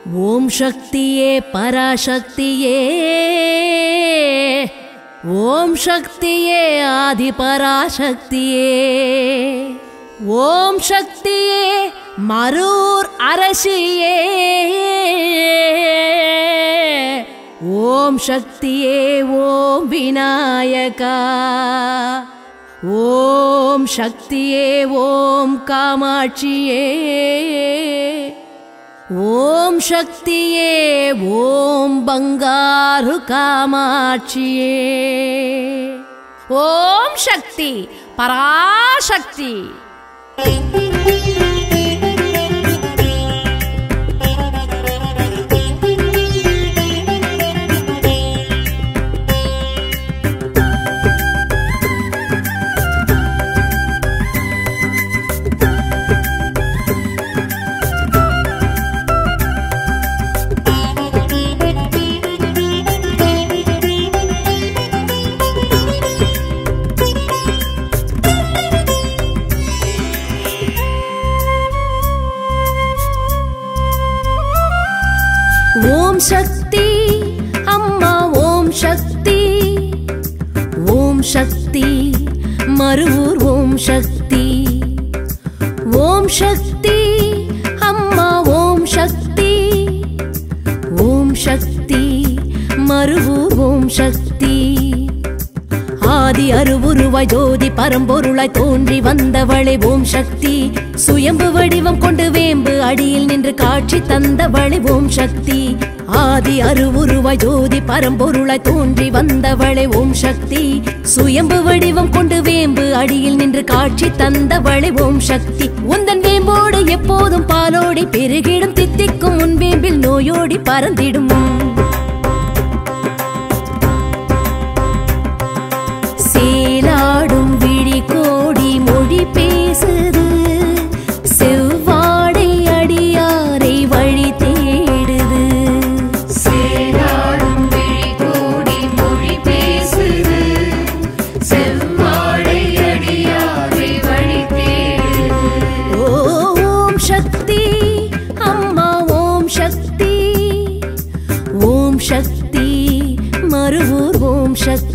ஓம் சக்தியே பராசக்தியே ஓம் சக்தியே ஆதி பராசக்தியே ஓம் சக்தியே மரூர் அரசியே ஓம் சக்தியே ஓம் விநாயகா ஓம் சக்தியே ஓம் காமாட்சியே ஓம் சக்தியே ஓம் பங்காரு காமாட்சியே ஓம் சக்தி பராசக்தி ஓம் சக்தி அம்மா ஓம் சக்தி ஓம் சக்தி மருவூர் ஓம் சக்தி ஓம் சக்தி அம்மா ஓம் சக்தி ஓம் சக்தி மருவூர் ஓம் சக்தி ஆதி அருவுருவாய் ஜோதி பரம்பொருளாய் தோன்றி வந்தவளே ஓம் சக்தி சுயம்பு வடிவம் கொண்டு வேம்பு அடியில் நின்று காட்சி தந்தவளே ஓம் சக்தி ஆதி அருவுருவாய் ஜோதி பரம்பொருளாய் தோன்றி வந்தவளே ஓம் சக்தி சுயம்பு வடிவம் கொண்டு வேம்பு அடியில் நின்று காட்சி தந்தவளே ஓம் சக்தி உந்தன் வேம்போடு எப்போதும் பாலோடி பெருகிடும் தித்திக்கும் உன் வேம்பில் நோயோடி பறந்திடும் சேலாடும் விழி கோடி மொழி பேசுது செவ்வாடை அடியாரை வழி தேடுது சேராடும் விழி கோடி மொழி பேசுது செவ்வாழை அடியாரை வழி தேடுது ஓம் சக்தி அம்மா ஓம் சக்தி ஓம் சக்தி மருவூர் ஓம் சக்தி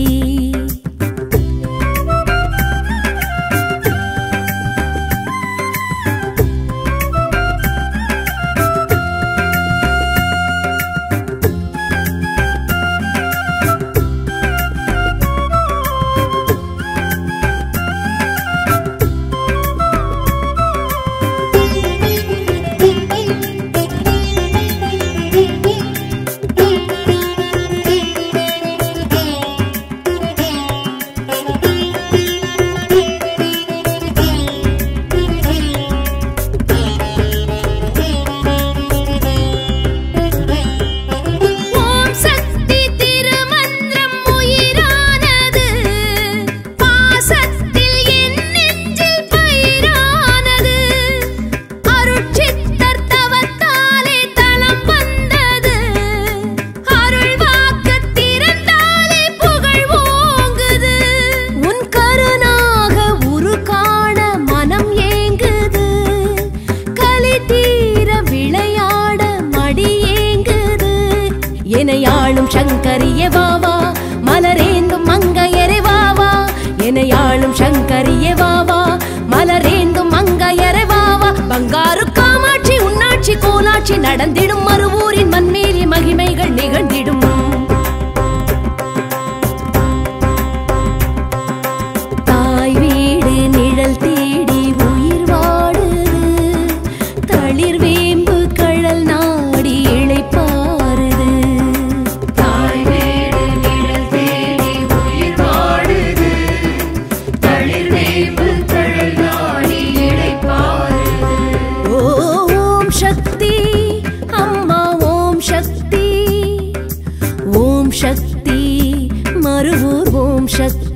ஓம் சக்தி திருமந்திரம் உயிரானது பாசத்தில் என் நெஞ்சில் பயிரானது அருட்சித்தர் தவத்தாலே தளம் வந்தது அருள் வாக்கு திறந்தாலே புகழ் ஓங்குது உன் கருணாக உரு காண மனம் ஏங்குது கலி தீர விளையாட மடி ஏங்குது எனையாளும் சங்கரிய வாவா மலரேந்தும் மங்கையரை வாவா எனையாளும் சங்கரிய வாவா மலரேந்தும் மங்கையரை வாவா பங்காரு காமாட்சி உன்னாட்சி கோலாட்சி நடந்திடும் மறுவூரின் மண்மேலி மகிமைகள் நிகழ்ந்திடும் தாய் வீடு நிழல் தேடி உயிர் வாடுது தளிர் வேம்பு கழல் நாடி இளைப்பாறுது தாய் வீடு நிழல் தேடி உயிர் வாடுது தளிர் வேம்பு தழல் நாடி இளைப்பாறுது ஓம் சக்தி அம்மா ஓம் சக்தி ஓம் சக்தி மருவூர் ஓம் சக்தி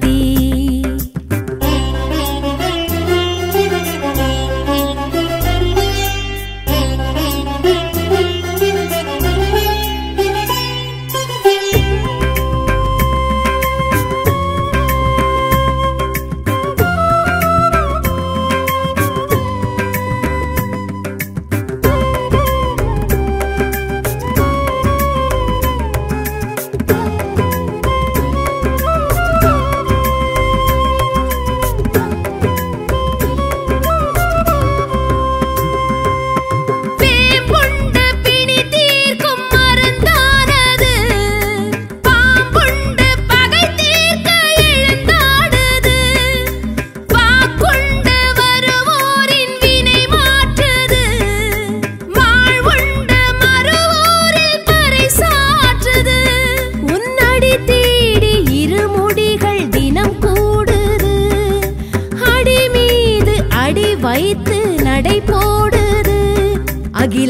ஓம்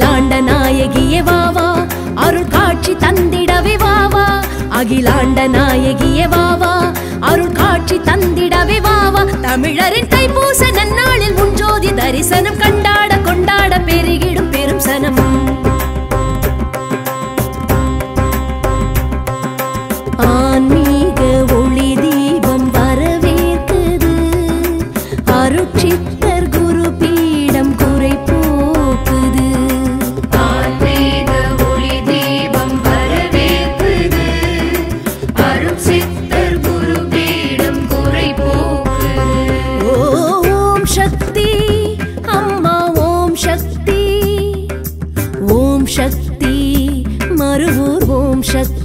அகிலாண்ட நாயகியே வாவா அருள் காட்சி தந்திடவே வாவா அகிலாண்ட நாயகியே வாவா அருள் காட்சி தந்திடவே வாவா தமிழரின் தைப்பூச நன்னாளில் முன்ஜோதி தரிசனம் கண்டாட கொண்டாட பெருகிடும் பெரும் சனம் ஆன்மீக ஒளி தீபம் வரவேற்குது அருட்சித்தர் குரு பீடம் குறை போக்குது ஆன்மீக ஒளி தீபம் வரவேற்குது அருள் சித்தர் குரு பீடம் குறை போக்குது ஓம் சக்தி அம்மா ஓம் சக்தி ஓம் சக்தி மறுவூர் ஓம் சக்தி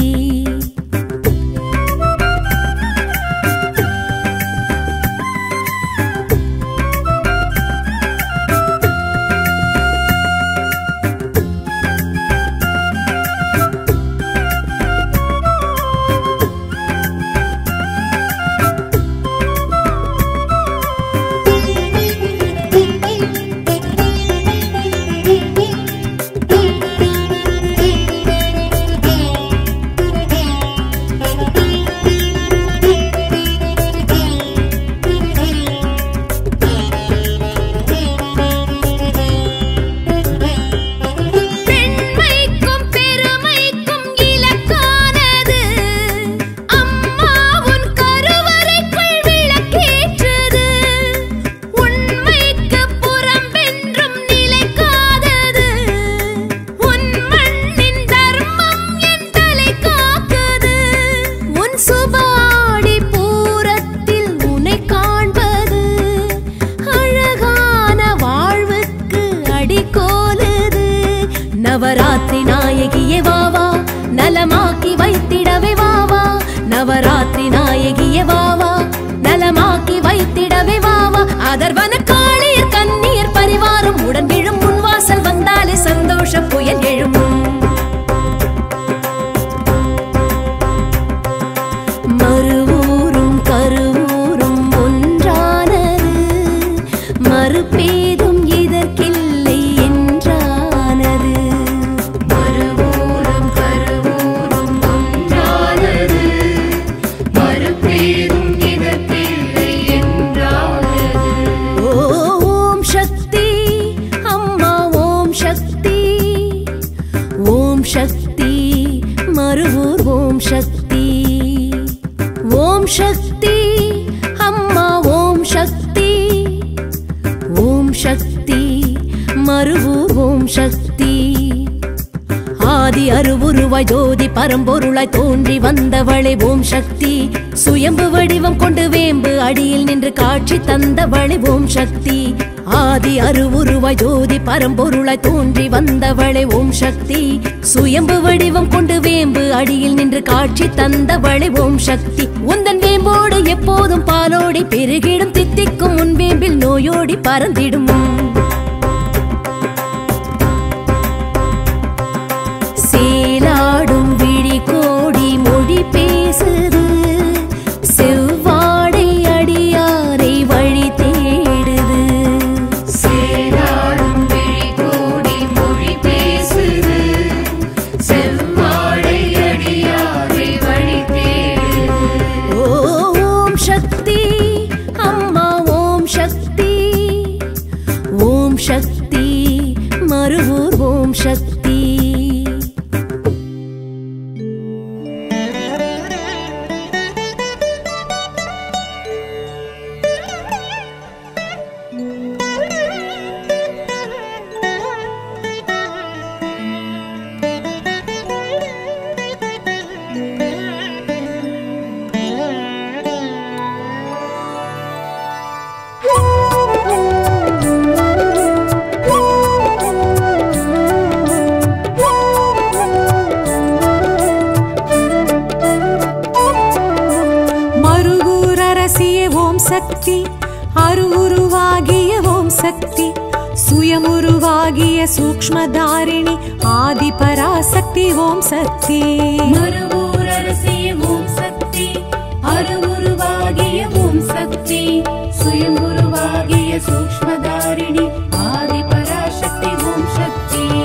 பெண்மைக்கும் பெருமைக்கும் இலக்கானது அம்மா உன் கருவறைக்குள் விளக்கேற்றது உண்மைக்கு புறம்பென்றும் நிலைக்காதது உன் மண்ணின் தர்மம் என் தலை காக்குது உன் சுபாடி பூரத்தில் உன்னை காண்பது அழகான வாழ்வுக்கு அடிக்கோலுது நவராத்திரி நாயகியே வாவா நலமாக்கி வைத்திடவே வாவா நவராத்திரி நாயகியே வாவா நலமாக்கி வைத்திடவே வாவா அதர்வன காளியர் கண்ணீர் பரிவாரம் உடன் எழும் முன்வாசல் வந்தாலே சந்தோஷ புயல் எழும் மறுவூரும் கருவூரும் ஒன்றானது மறுபேதும் இதற்கில்லை என்றானது மறுவூரும் கருவூரும் ஒன்றானது மறுபேரும் இதற்கில்லை என்றானது ஓம் சக்தி அம்மா ஓம் சக்தி ஓம் சக்தி மறுவூர் ஓம் சக்தி ஓம் சக்தி அம்மா ஓம் சக்தி ஓம் சக்தி மறுவூர் ஓம் சக்தி ஆதி அருவுருவாய் ஜோதி பரம்பொருளாய் தோன்றி வந்தவளே ஓம் சக்தி சுயம்பு வடிவம் கொண்டு வேம்பு அடியில் நின்று காட்சி தந்தவளே ஓம் சக்தி ஆதி அருவுருவாய் ஜோதி பரம்பொருளாய் தோன்றி வந்தவளே ஓம் சக்தி சுயம்பு வடிவம் கொண்டு வேம்பு அடியில் நின்று காட்சி தந்தவளே ஓம் சக்தி உந்தன் வேம்போடு எப்போதும் பாலோடி பெருகிடும் தித்திக்கும் உன் வேம்பில் நோயோடி பறந்திடும் சேலாடும் விழி கோடி மொழி பேசுது செவ்வாடை அடியாரை வழி தேடுது சேராடும் விழி கோடி மொழி பேசுது செவ்வாழை அடியாரை வழி தேடுது ஓம் சக்தி அம்மா ஓம் சக்தி ஓம் சக்தி மறுவூர் ஓம் சக்தி மறுவூரரசிய ஓம் சக்தி அருவுருவாகிய ஓம் சக்தி சுயமுருவாகிய சூக்ஷ்மதாரிணி ஆதி பராசக்தி ஓம் சக்தி மறுவூரரசிய ஓம் சக்தி அருவுருவாகிய ஓம் சக்தி சுயங்குருவாகிய சூக்ஷ்மதாரிணி ஆதி பராசக்தி ஓம் சக்தி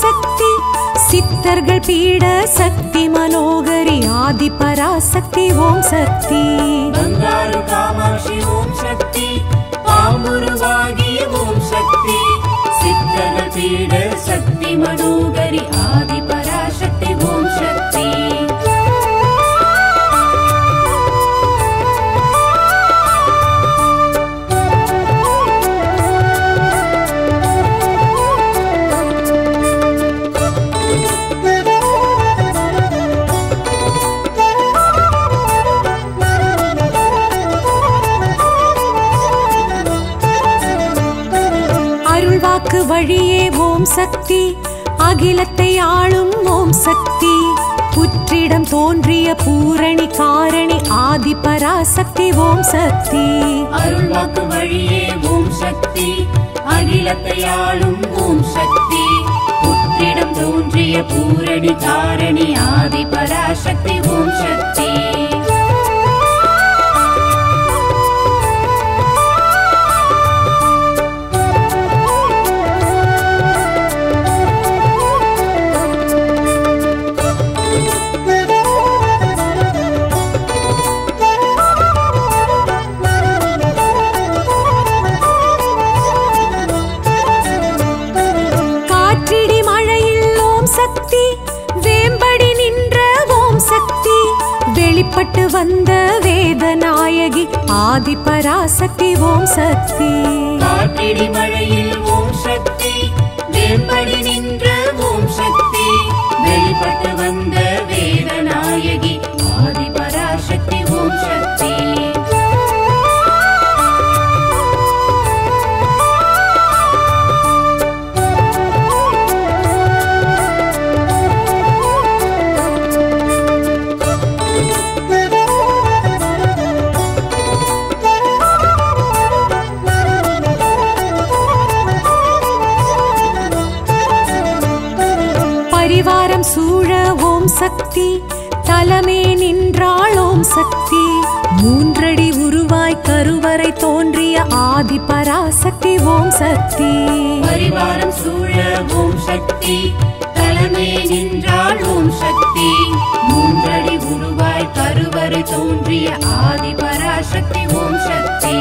சக்தி சித்தர்கள் பீட சக்தி மனோகரி ஆதி பராசக்தி ஓம் சக்தி ಬಂಗಾರು ಕಾಮಾಕ್ಷಿ ಓಂ ಶಕ್ತಿ ಪಾಂಬುರುವಾಗಿ ಓಂ ಶಕ್ತಿ ಸಿದ್ಧರ ಪೀಡ ಶಕ್ತಿ ಮನೋಗರಿ ಆದಿ ಪರಾಶಕ್ತಿ ಓಂ ಶಕ್ತಿ அருள்வாக்கு வழியே ஓம் சக்தி அகிலத்தை ஆளும் ஓம் சக்தி புற்றிடம் தோன்றிய பூரணி காரணி ஆதி பராசக்தி ஓம் சக்தி அருள்வாக்கு வழியே ஓம் சக்தி அகிலத்தை ஆளும் ஓம் சக்தி புற்றிடம் தோன்றிய பூரணி காரணி ஆதி பராசக்தி ஓம் சக்தி காற்றிடி மழையில் ஓம் சக்தி வேம்படி நின்ற ஓம் சக்தி வெளிப்பட்டு வந்த வேதநாயகி ஆதி பராசக்தி ஓம் சக்தி காற்றிடி மழையில் ஓம் சக்தி வேம்படி நின்ற ஓம் சக்தி வெளிப்பட்டு வந்த வேதநாயகி ஆதி பராசக்தி ஓம் சக்தி பரிவாரம் சூழ ஓம் சக்தி தலமே நின்றாள் ஓம் சக்தி மூன்றடி உருவாய் கருவறை தோன்றிய ஆதி பராசக்தி ஓம் சக்தி பரிவாரம் சூழ ஓம் சக்தி தலைமை நின்றாள் ஓம் சக்தி மூன்றடி உருவாய் கருவறை தோன்றிய ஆதி பராசக்தி ஓம் சக்தி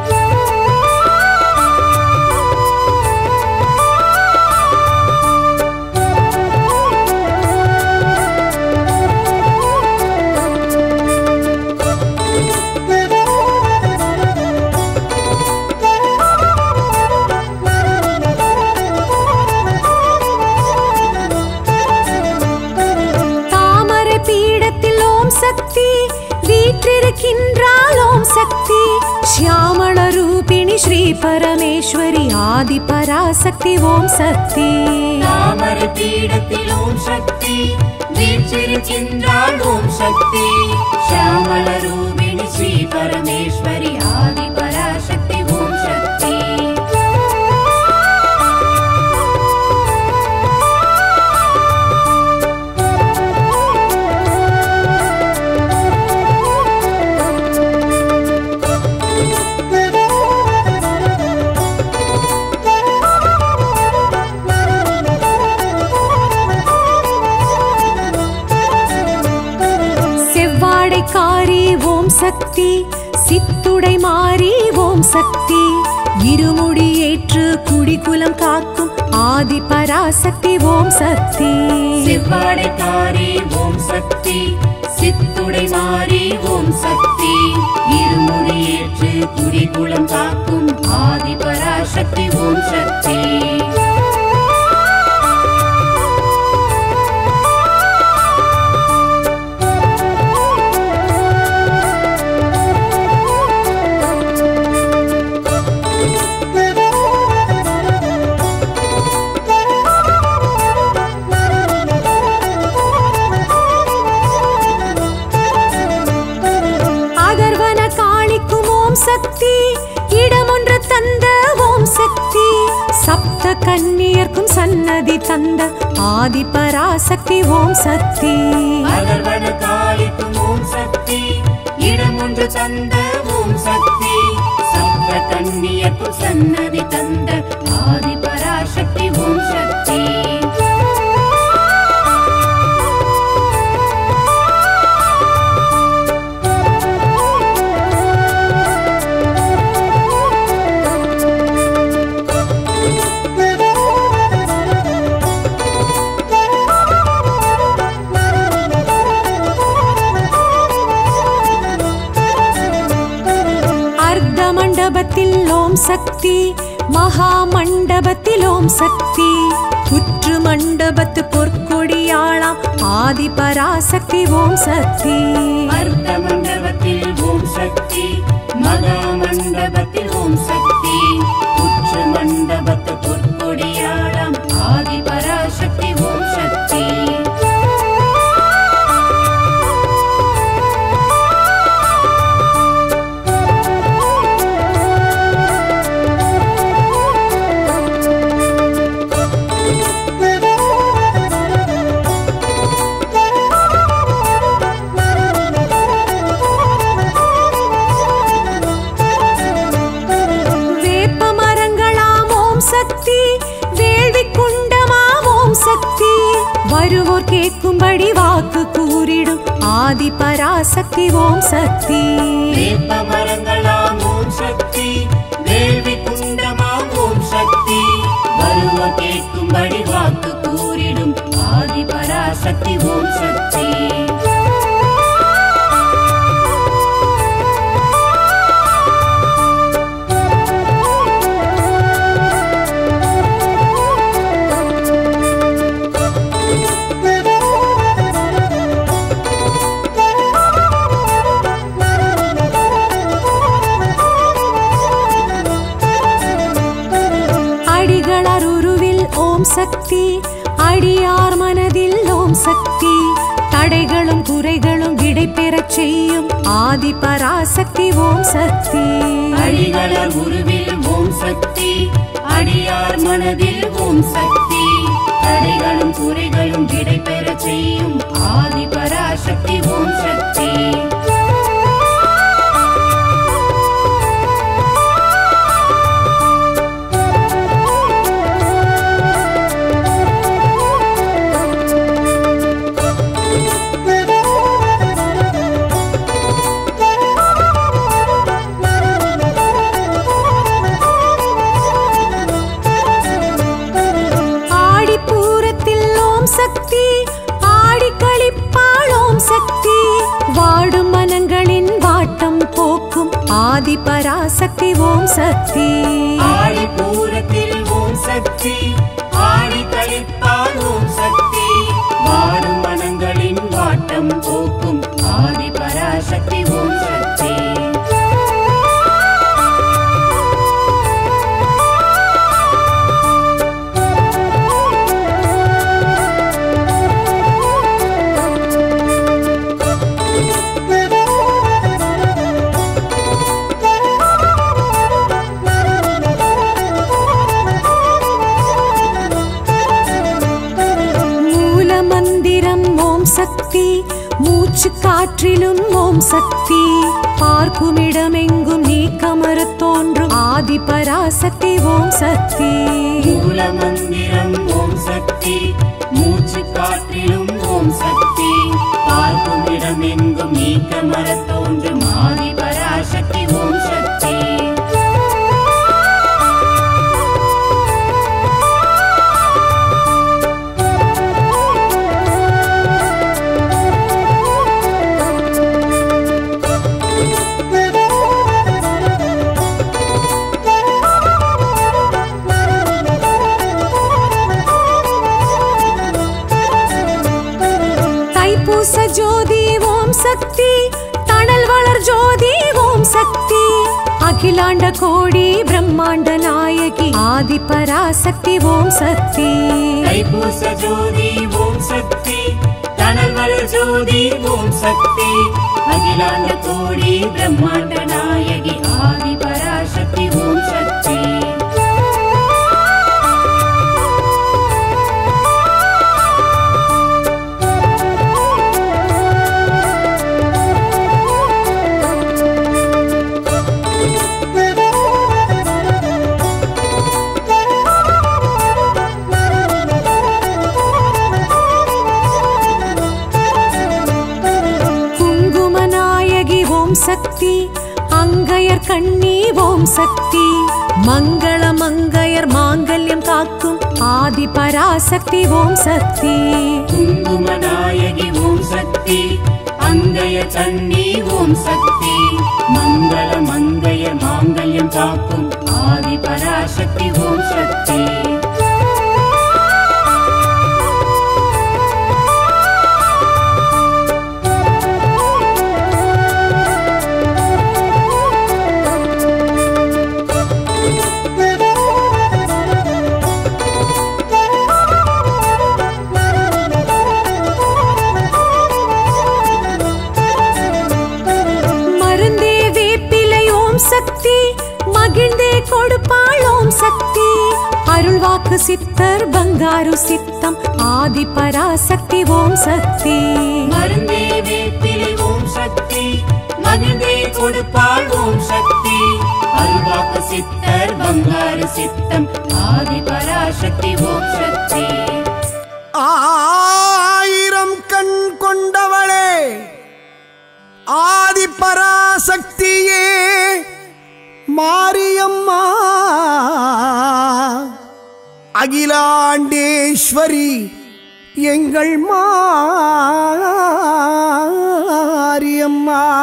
தாமரை பீடத்தில் ஓம் சக்தி வீற்றிருக்கின்றாள் ஓம் சக்தி ஷியாமள ரூபிணி ஸ்ரீ பரமேஸ்வரி ஆதி பராசக்தி ஓம் சக்தி தாமரை பீடத்தில் ஓம் சக்தி வீற்றிருக்கின்றாள் ஓம் சக்தி ஷியாமள ரூபிணி ஸ்ரீ பரமேஸ்வரி ஆதி பராசக்தி ஓம் சக்தி செவ்வாடைக்காரி ஓம் சக்தி சித்துடை மாறி ஓம் சக்தி இருமுடி ஏற்று குடிகுலம் காக்கும் ஆதி பராசக்தி ஓம் சக்தி செவ்வாடைக்காரி ஓம் சக்தி சித்துடை மாறி ஓம் சக்தி இருமுடியேற்று குடிகுளம் காக்கும் ஆதி பராசக்தி ஓம் சக்தி அதர்வன காளிக்கும் ஓம் சக்தி இடமொன்று தந்த ஓம் சக்தி சப்த கன்னியர்க்கும் சன்னதி தந்த ஆதி பராசக்தி ஓம் சக்தி அகர்வன காளிக்கும் ஓம் சக்தி இடம் ஒன்று தந்த ஓம் சக்தி சப்த கன்னியக்கும் சன்னதி தந்த ஆதி பராசக்தி ஓம் சக்தி மண்டபத்தில் ஓம் சக்தி மகா மண்டபத்தில் ஓம் சக்தி புற்று மண்டபத்து பொற்கொடியாளாம் ஆதி பராசக்தி ஓம் சக்தி அர்த்த மண்டபத்தில் ஓம் சக்தி மகா மண்டபத்தில் ஓம் சக்தி உச்ச மண்டபத்து பொற்கொடியாளம் ஆதி பராசக்தி ஓம் சக்தி வேப்ப மரங்களாம் ஓம் சக்தி வேள்வி குண்டமாம் ஓம் சக்தி வருவோர் கேட்கும்படி வாக்கு கூறிடும் ஆதி பராசக்தி ஓம் சக்தி வேப்ப மரங்களாம் ஓம் சக்தி வேள்வி குண்டமாம் ஓம் சக்தி வருவ கேட்கும்படி வாக்கு கூறிடும் ஆதி பராசக்தி ஓம் சக்தி அடிகளர் உருவில் ஓம் சக்தி அடியார் மனதில் ஓம் சக்தி தடைகளும் குறைகளும் விடை பெறச் செய்யும் ஆதி பராசக்தி ஓம் சக்தி அடிகளர் உருவில் ஓம் சக்தி அடியார் மனதில் ஓம் சக்தி தடைகளும் குறைகளும் விடை பெறச் செய்யும் ஆதி பராசக்தி ஓம் சக்தி ஆடிப்பூரத்தில் ஓம் சக்தி ஆடி கழிப்பாள் ஓம் சக்தி வாடும் மனங்களின் வாட்டம் போக்கும் ஆதி பராசக்தி ஓம் சக்தி ஆடி பூரத்தில் ஓம் சக்தி ஆடி கழிப்பால் ஓம் சக்தி வாடும் மனங்களின் வாட்டம் போக்கும் ஆதி பராசக்தி ஓம் சக்தி மூல மந்திரம் ஓம் சக்தி மூச்சு காற்றிலும் ஓம் சக்தி பார்க்குமிடமெங்கும் நீக்கமரத் தோன்றும் ஆதி பராசக்தி ஓம் சக்தி மூல மந்திரம் ஓம் சக்தி மூச்சு காற்றிலும் ஓம் சக்தி பார்க்கும் இடம் எங்கும் நீக்க மரத் தோன்றும் ஆதி பராசக்தி ஓம் சக்தி தைப்பூச ஜோதி ஓம் சக்தி தணல் வளர் ஜோதி ஓம் சக்தி அகிலாண்ட கோடி பிரம்மாண்ட நாயகி ஆதி பராசக்தி ஓம் சக்தி தைப்பூச ஜோதி ஓம் சக்தி தனல் வளர் ஜோதி ஓம் சக்தி அகிலாண்ட கோடி பிரம்மாண்ட நாயகி ஆதி பராசக்தி ஓம் சக்தி குங்கும நாயகி ஓம் சக்தி அங்கையர் கண்ணி ஓம் சக்தி மங்கள மங்கையர் மாங்கல்யம் காக்கும் ஆதி பராசக்தி ஓம் சக்தி குங்கும நாயகி ஓம் சக்தி மங்கைய கண்ணி ஓம் சக்தி மங்கள மங்கைய மாங்கல்யம் காக்கும் ஆதி பராசக்தி ஓம் சக்தி மருந்தே வேப்பிலை ஓம் சக்தி மகிழ்ந்தே கொடுப்பாள் ஓம் சக்தி அருள்வாக்கு சித்தர் பங்காரு சித்தம் ஆதி பராசக்தி ஓம் சக்தி மருந்தே வேப்பிலை ஓம் சக்தி மகிழ்ந்தே கொடுப்பாள் ஓம் சக்தி அல்வாக்கு சித்தர் பங்காரு சித்தம் ஆதி பராசக்தி ஓம் சக்தி ஆயிரம் கண் கொண்டவளே ஆதி பராசக்தியே மாரியம்மா அகிலாண்டேஸ்வரி எங்கள் மாரியம்மா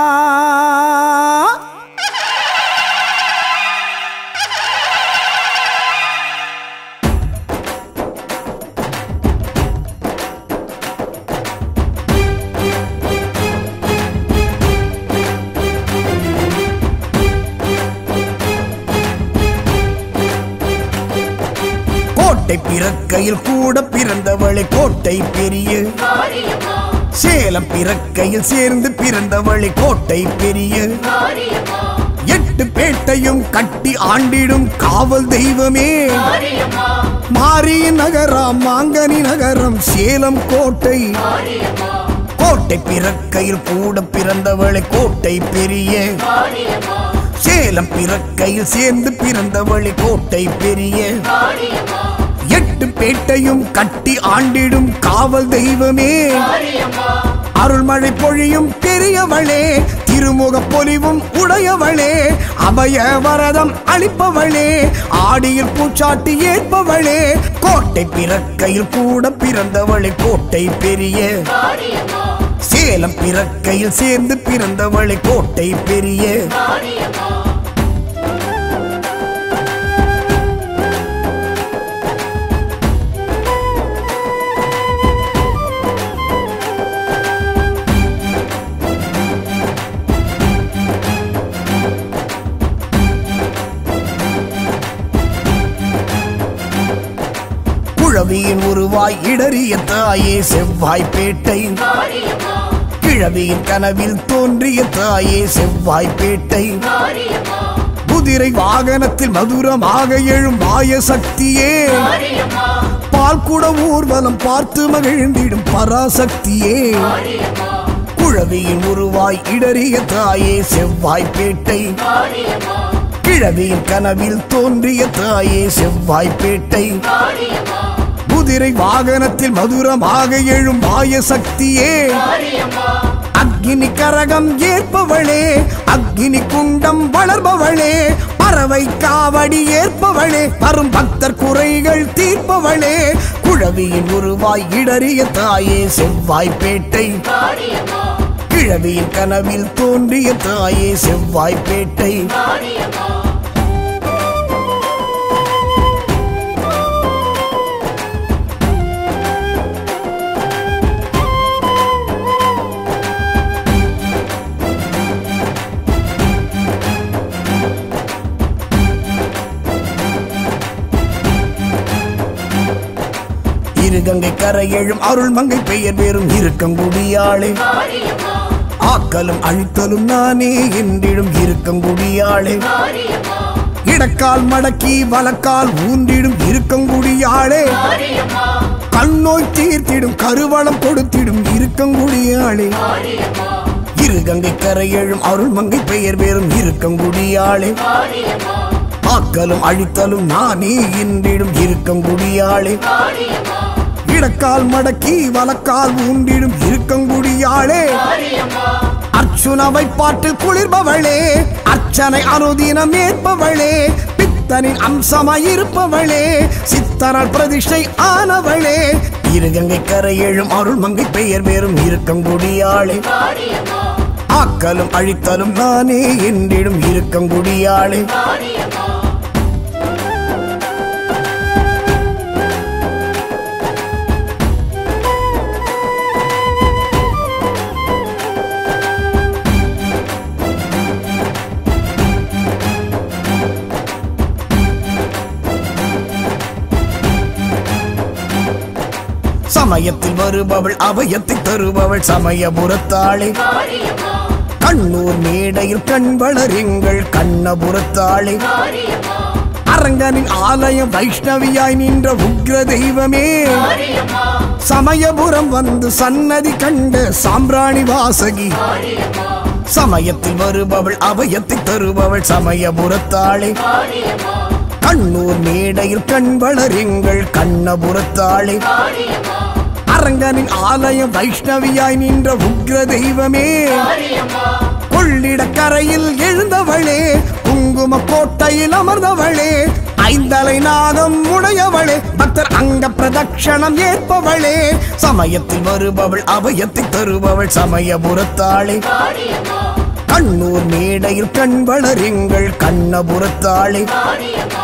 கோட்டை பிறக்கையில் கூட பிறந்தவளை கோட்டை பெரிய மாரியம்மா சேலம் பிறக்கையில் சேர்ந்து பிறந்தவளை கோட்டை பெரிய மாரியம்மா எட்டு பேட்டையும் கட்டி ஆண்டிடும் காவல் தெய்வமே மாரியம்மா மாரியின் நகரம் மாங்கனி நகரம் சேலம் கோட்டை மாரியம்மா கோட்டை பிறக்கையில் கூட பிறந்தவளை கோட்டை பெரிய மாரியம்மா சேலம் பிறக்கையில் சேர்ந்து பிறந்தவளை கோட்டை பெரிய மாரியம்மா எட்டு பேட்டையும் கட்டி ஆண்டிடும் காவல் தெய்வமே மாரியம்மா அருள்மழை பொழியும் பெரியவளே திருமுக பொலிவும் உடையவளே அபய வரதம் அளிப்பவளே ஆடியில் பூச்சாட்டி ஏற்பவளே கோட்டை பிறக்கையில் கூட பிறந்தவளை கோட்டை பெரிய மாரியம்மா சேலம் பிறக்கையில் சேர்ந்து பிறந்தவளை கோட்டை பெரிய மாரியம்மா குழவியின் உருவாய் இடறிய தாயே செவ்வாய்ப்பேட்டை மாரியம்மா கிழவியின் கனவில் தோன்றிய தாயே செவ்வாய்ப்பேட்டை மாரியம்மா குதிரை வாகனத்தில் மதுரமாக எழும் மாய சக்தியே மாரியம்மா பால்குட ஊர்வலம் பார்த்து மகிழ்ந்திடும் பராசக்தியே மாரியம்மா குழவியின் உருவாய் இடறிய தாயே செவ்வாய்ப்பேட்டை மாரியம்மா கிழவியின் கனவில் தோன்றிய தாயே செவ்வாய்ப்பேட்டை மாரியம்மா குதிரை வாகனத்தில் மதுரமாக எழும் மாய சக்தியே மாரியம்மா அக்னி கரகம் ஏற்பவளே அக்னி குண்டம் வளர்பவளே பறவை காவடி ஏற்பவளே வரும் பக்தர் குறைகள் தீர்ப்பவளே குழவியின் உருவாய் இடறிய தாயே செவ்வாய்ப்பேட்டை மாரியம்மா கிழவியின் கனவில் தோன்றிய தாயே செவ்வாய்ப்பேட்டை மாரியம்மா இருகங்கை கரையெழும் அருள் மங்கை பெயர் பெறும் இருக்கங்குடியாளே மாரியம்மா ஆக்கலும் அழித்தலும் நானே என்றிடும் இருக்கங்குடியாளே மாரியம்மா இடக்கால் மடக்கி வலக்கால் ஊன்றிடும் இருக்கங்குடியாளே மாரியம்மா கண்ணோய் தீர்த்திடும் கருவளம் கொடுத்திடும் இருக்கங்குடியாளே மாரியம்மா இருகங்கை கரையெழும் அருள் மங்கை பெயர் பெறும் இருக்கங்குடியாளே மாரியம்மா ஆக்கலும் அழித்தலும் நானே என்றிடும் இருக்கங்குடியாளே மாரியம்மா இடக்கால் மடக்கி வலக்கால் ஊன்றிடும் இருக்கங்குடியாளே மாரியம்மா அர்ச்சுனவை பாட்டில் குளிர்பவளே அர்ச்சனை அனுதினம் ஏற்பவளே பித்தனின் அம்சமாய் இருப்பவளே சித்தரால் பிரதிஷ்டை ஆனவளே இருகங்கை கரையெழும் அருள் மங்கை பெயர் வேறும் இருக்கங்குடியாளே மாரியம்மா ஆக்கலும் அழித்தலும் நானே என்றிடும் இருக்கங்குடியாளே மாரியம்மா சமயத்தில் வருபவள் அபயத்தை தருபவள் சமயபுரத்தாளே மாரியம்மா கண்ணூர் மேடையில் கண் வளருங்கள் கண்ணபுரத்தாளே மாரியம்மா அரங்கனின் ஆலயம் வைஷ்ணவியாய் நின்ற உக்ர தெய்வமே மாரியம்மா சமயபுரம் வந்து சன்னதி கண்ட சாம்பிராணி வாசகி மாரியம்மா சமயத்தில் வருபவள் அபயத்தை தருபவள் சமயபுரத்தாளே மாரியம்மா கண்ணூர் மேடையில் கண் வளருங்கள் கண்ணபுரத்தாளே மாரியம்மா அரங்கனின் ஆலயம் வைஷ்ணவியாய் நின்ற உக்ர தெய்வமே மாரியம்மா கொள்ளிடக் கரையில் எழுந்தவளே குங்கும கோட்டையில் அமர்ந்தவளே ஐந்தலை நாகம் உடையவளே பக்தர் அங்க பிரதட்சணம் ஏற்பவளே சமயத்தில் வருபவள் அபயத்தை தருபவள் சமயபுரத்தாளே மாரியம்மா கண்ணூர் மேடையில் கண் வளருங்கள் கண்ணபுரத்தாளே மாரியம்மா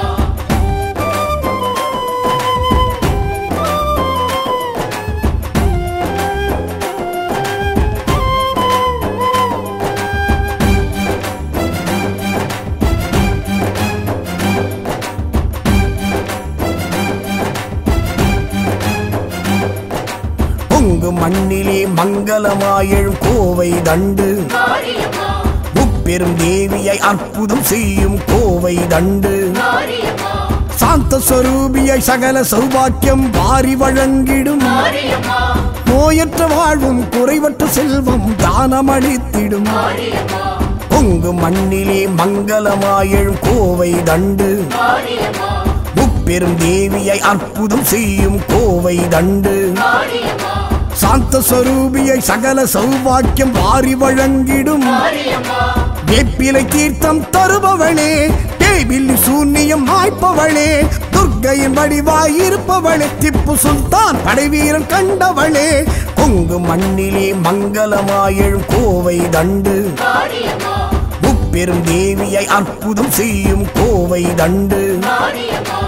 பொங்கு மண்ணிலே மங்களமாயழும் கோவை தண்டு மாரியம்மா முப்பெரும் தேவியை அற்புதம் செய்யும் கோவை தண்டு மாரியம்மா சாந்த ஸ்வரூபியை சகல சௌபாக்கியம் வாரி வழங்கிடும் மாரியம்மா நோயற்ற வாழ்வும் குறைவற்ற செல்வம் தானமளித்திடும் மாரியம்மா பொங்கு மண்ணிலே மங்களமாயழும் கோவை தண்டு மாரியம்மா முப்பெரும் தேவியை அற்புதம் செய்யும் கோவை தண்டு மாரியம்மா சாந்த ஸ்வரூபியை சகல சௌபாக்கியம் வாரி வழங்கிடும் மாரியம்மா வேப்பிலை தீர்த்தம் தருபவளே தேவில்லி சூன்யம் மாய்ப்பவளே துர்க்கையின் வடிவாய் இருப்பவளே திப்பு சுல்தான் படைவீரன் கண்டவளே கொங்கு மண்ணிலே மங்களமாயழும் கோவை தண்டு மாரியம்மா முப்பெரும் தேவியை அற்புதம் செய்யும் கோவை தண்டு மாரியம்மா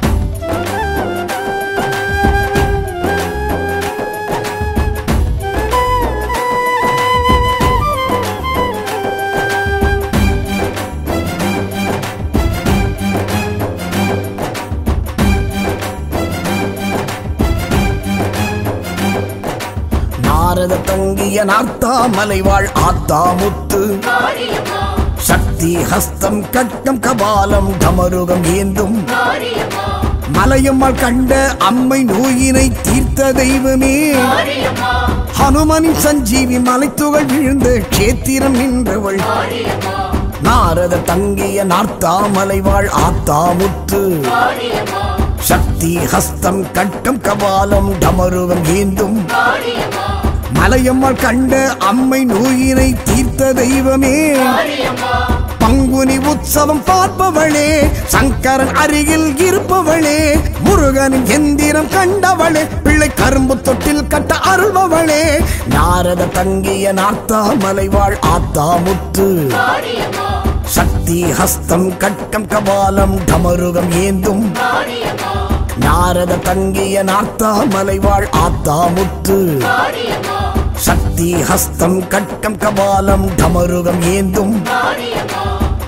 நாரத தங்கிய நார்த்தாமலை வாழ் ஆத்தாமுத்து மாரியம்மா சக்தி ஹஸ்தம் கட்டம் கபாலம் டமருகம் ஏந்தும் மாரியம்மா மலையம்மாள் கண்ட அம்மை நோயினை தீர்த்த தெய்வமே மாரியம்மா ஹனுமனின் சஞ்சீவி மலைத்துகள் விழுந்த கஷேத்திரம் நின்றவள் மாரியம்மா நாரத தங்கிய நார்த்தாமலை வாழ் ஆத்தாமுத்து மாரியம்மா சக்தி ஹஸ்தம் கட்டம் கபாலம் டமருகம் ஏந்தும் மாரியம்மா மலையம்மாள் கண்ட அம்மை நோயினை தீர்த்த தெய்வமே மாரியம்மா பங்குனி உற்சவம் பார்ப்பவளே சங்கரன் அருகில் இருப்பவளே முருகனின் எந்திரம் கண்டவளே பிள்ளை கரும்பு தொட்டில் கட்ட அருள்பவளே நாரத தங்கிய நார்த்தாமலை வாழ் ஆத்தாமுத்து மாரியம்மா சக்தி ஹஸ்தம் கட்டம் கபாலம் டமருகம் ஏந்தும் மாரியம்மா நாரத தங்கிய நார்த்தாமலை வாழ் ஆத்தாமுத்து மாரியம்மா சக்தி ஹஸ்தம் கட்டம் கபாலம் டமருகம் ஏந்தும் மாரியம்மா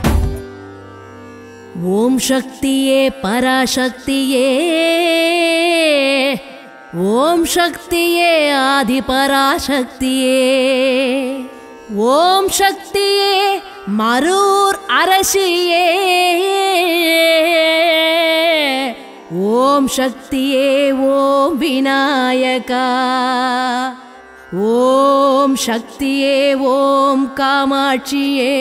ஓம் சக்தியே பராசக்தியே ஓம் சக்தியே ஆதி பராசக்தியே ஓம் சக்தியே மரூர் அரசியே ஓம் சக்தியே ஓம் விநாயகா ஓம் சக்தியே ஓம் காமாட்சியே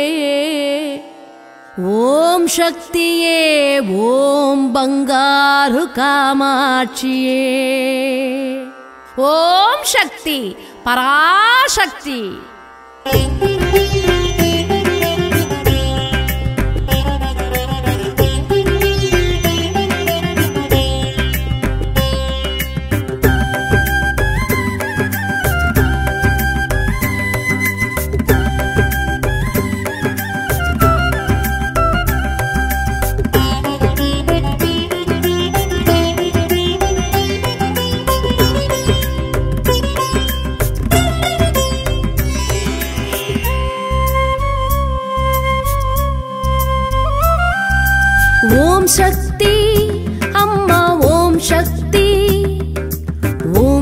ஓம் சக்தியே ஓம் பங்காரு காமாட்சியே ஓம் சக்தி பராசக்தி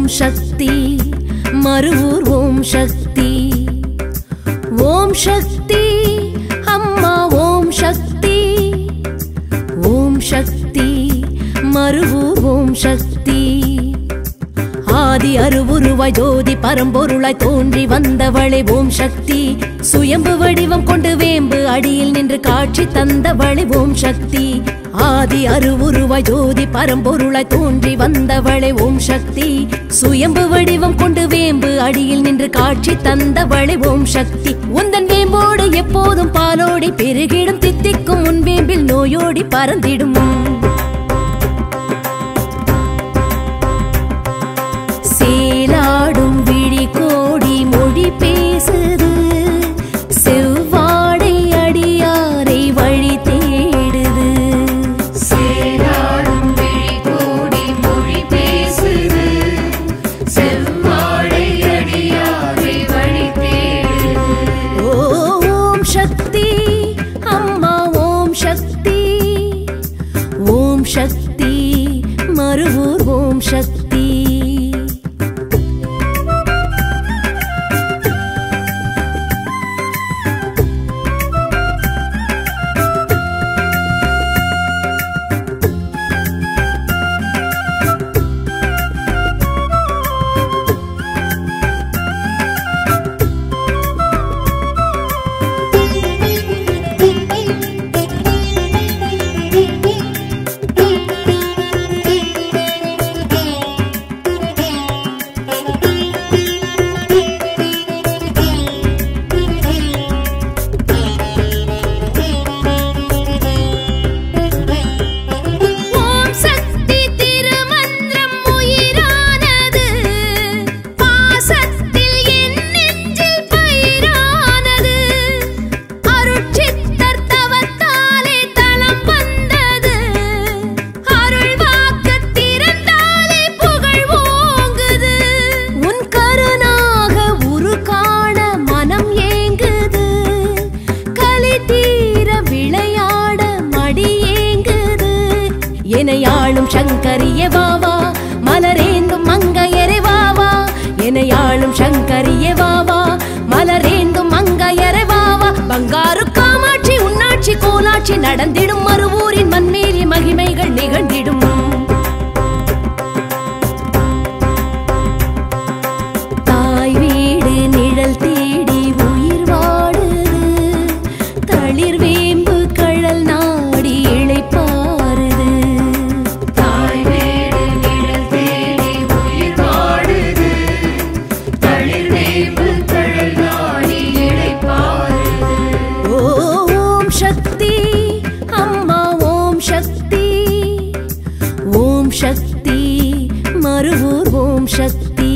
ஓம் சக்தி மறுவூர் ஓம் சக்தி ஓம் சக்தி அம்மா ஓம் சக்தி ஓம் சக்தி மறுவூர் ஓம் சக்தி ஆதி அருவுருவாய் ஜோதி பரம்பொருளாய் தோன்றி வந்தவளே ஓம் சக்தி சுயம்பு வடிவம் கொண்டு வேம்பு அடியில் நின்று காட்சி தந்தவளே ஓம் சக்தி ஆதி அருவுருவாய் ஜோதி பரம்பொருளாய் தோன்றி வந்தவளே ஓம் சக்தி சுயம்பு வடிவம் கொண்டு வேம்பு அடியில் நின்று காட்சி தந்தவளே ஓம் சக்தி உந்தன் வேம்போடு எப்போதும் பாலோடி பெருகிடும் தித்திக்கும் உன் வேம்பில் நோயோடி பறந்திடும் சேலாடும் விழி கோடி மொழி பேசுது செவ்வாடை அடியாரை வழி தேடுது சேராடும் விழி கோடி மொழி பேசுது செவ்வாழை அடியாரை வழி தேடுது ஓம் சக்தி அம்மா ஓம் சக்தி ஓம் சக்தி மறுவூர் ஓம் சக்தி ஓம் சக்தி திருமந்திரம் உயிரானது பாசத்தில் என் நெஞ்சில் பயிரானது அருட்சித்தர் தவத்தாலே தலம் வந்தது அருள் வாக்கு திறந்தாலே புகழ் ஓங்குது உன் கருணாக உரு காண மனம் ஏங்குது கலி தீர விளையாட மடி ஏங்குது எனையாளும் சங்கரிய வாவா மலரேந்தும் மங்கையரை வாவா எனையாளும் சங்கரிய வாவா மலரேந்தும் மங்கையரை வாவா பங்காரு காமாட்சி உன்னாட்சி கோலாட்சி நடந்திடும் மறுவூரின் மண்மேலி மகிமைகள் நிகழ்ந்திடும் தாய் வீடு நிழல் தேடி உயிர் வாடுது தளிர் வேம்பு கழல் நாடி இளைப்பாறுது தாய் வீடு நிழல் தேடி உயிர் வாடுது தளிர் வேம்பு கடல் நாடி இளைப்பாறுது ஓம் சக்தி அம்மா ஓம் சக்தி ஓம் சக்தி மறுவூர் ஓம் சக்தி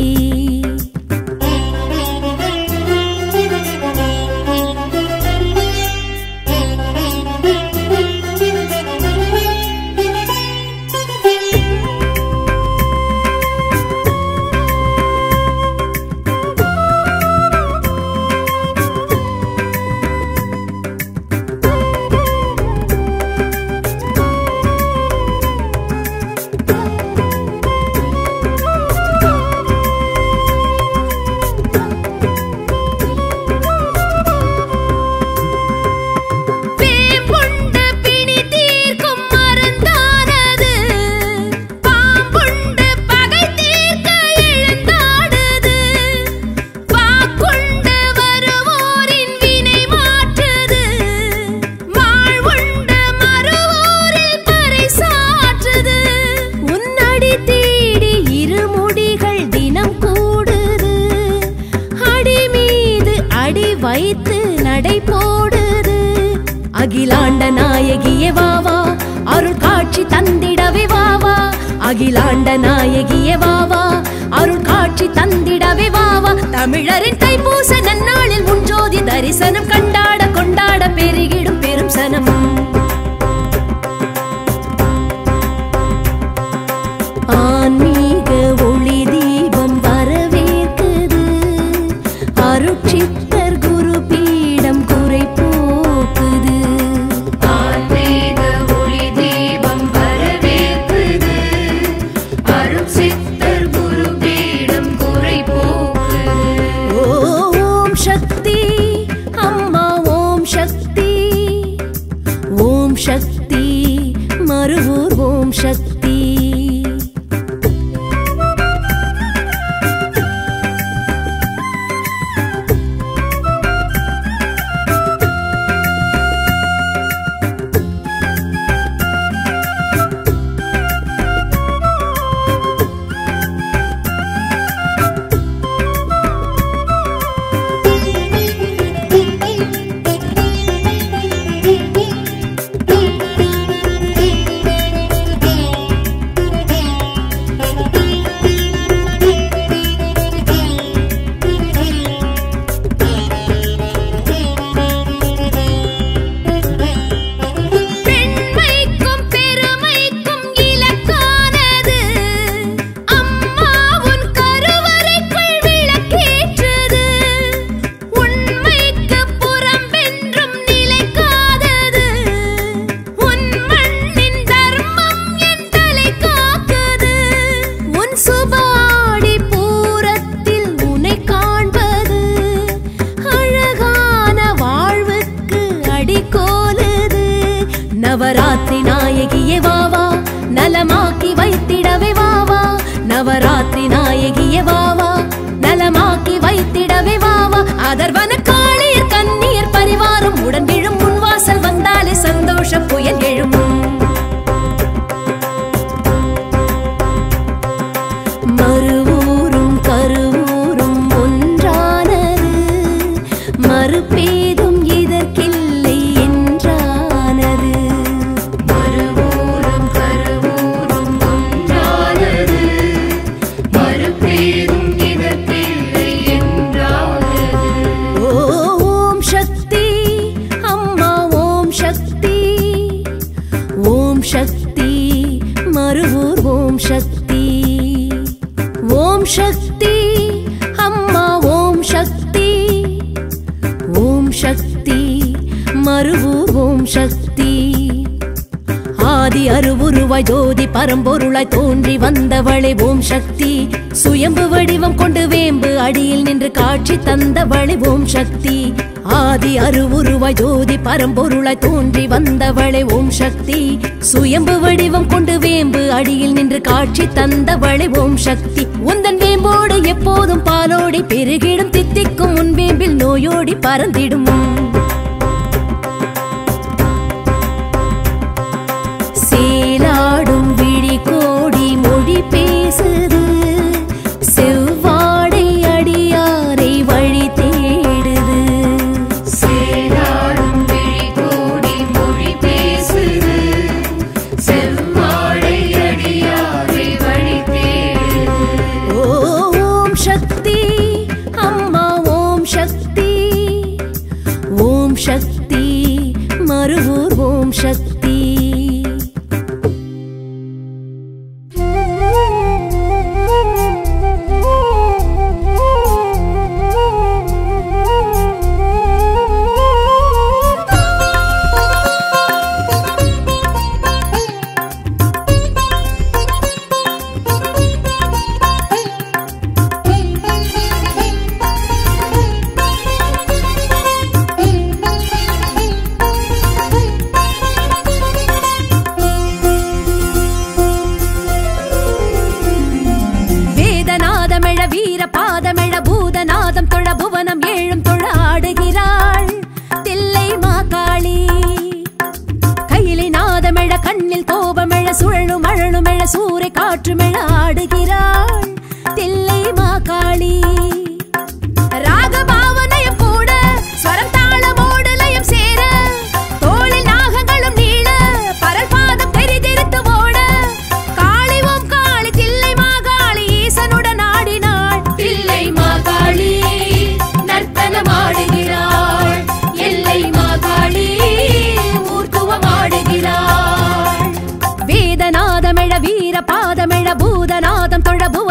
வேம்புண்டு பிணி தீர்க்கும் மருந்தானது பாம்புண்டு பகை தீர்க்க எழுந்தாடுது வாக்குண்டு வருவோரின் வினை மாற்றுது வாழ்வுண்டு மறுவோரில் பறைசாற்றுது உன்னடி தேடி இருமுடிகள் தினம் கூடுது அடி மீது அடி வைத்து நடை போடுது அகிலாண்ட நாயகியே வாவா அருள் காட்சி தந்திடவே வாவா அகிலாண்ட நாயகியே வாவா அருள் காட்சி தந்திடவே வாவா தமிழரின் தைப்பூச நன்னாளில் முன்ஜோதி தரிசனம் கண்டாட கொண்டாட பெருகிடும் பெரும் சனம் ஆன்மீக ஒளி தீபம் வரவேற்குது அருட்சித்தர் குரு பீடம் குறை போக்குது ஆன்மீக ஒளி தீபம் வரவேற்குது அருட்சித்தர் குரு பீடம் ஓம் சக்தி அம்மா ஓம் சக்தி ஓம் சக்தி மறுவூர் ஓம் சக்தி ஆதி அருவுருவாய் ஜோதி பரம்பொருளாய் தோன்றி வந்தவளே ஓம் சக்தி சுயம்பு வடிவம் கொண்டு வேம்பு அடியில் நின்று காட்சி தந்தவளே ஓம் சக்தி ஆதி அருவுருவாய் ஜோதி பரம்பொருளாய் தோன்றி வந்தவளே ஓம் சக்தி சுயம்பு வடிவம் கொண்டு வேம்பு அடியில் நின்று காட்சி தந்தவளே ஓம் சக்தி உந்தன் வேம்போடு எப்போதும் பாலோடி பெருகிடும் தித்திக்கும் உன் வேம்பில் நோயோடி பறந்திடும் சேலாடும் விழி கோடி மொழி பேசுது செவ்வாடை அடியாரை வழி தேடுது சேராடும் விழி கோடி மொழி பேசுது செவ்வாழை அடியாரை வழி தேடுது ஓம் சக்தி அம்மா ஓம் சக்தி ஓம் சக்தி மறுவூர் ஓம் சக்தி வேதநாதமெழ வீர பாதமெழ பூதநாதம் தொழ புவனம் ஏழும் தொழ ஆடுகிறாள் தில்லை மாகாளி கையிலை நாதமெழ கண்ணில் கோபமெழ சுழலும் அழலுமெழ சூறை காற்றுமெழ ஆடுகிறாள் தில்லை மாகாளி ராக பாவனையும் கூட ஸ்வரம் தாளமோடு லயம் சேர தோளில் நாகங்களும் நீள பரல் பாதம் தெரிதிருத்து ஓட காளி ஓம் காளி தில்லை மாகாளி ஈசனுடன் ஆடினாள் தில்லை மாகாளி நர்த்தனமாடுகிறாள் எல்லை மாகாளி ஊர்த்துவமாடுகிறாள் வேதநாதமெழ வீர பாதமெழ பூதநாதம் தொழ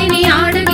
நந்தினி ஆடுகிறாள்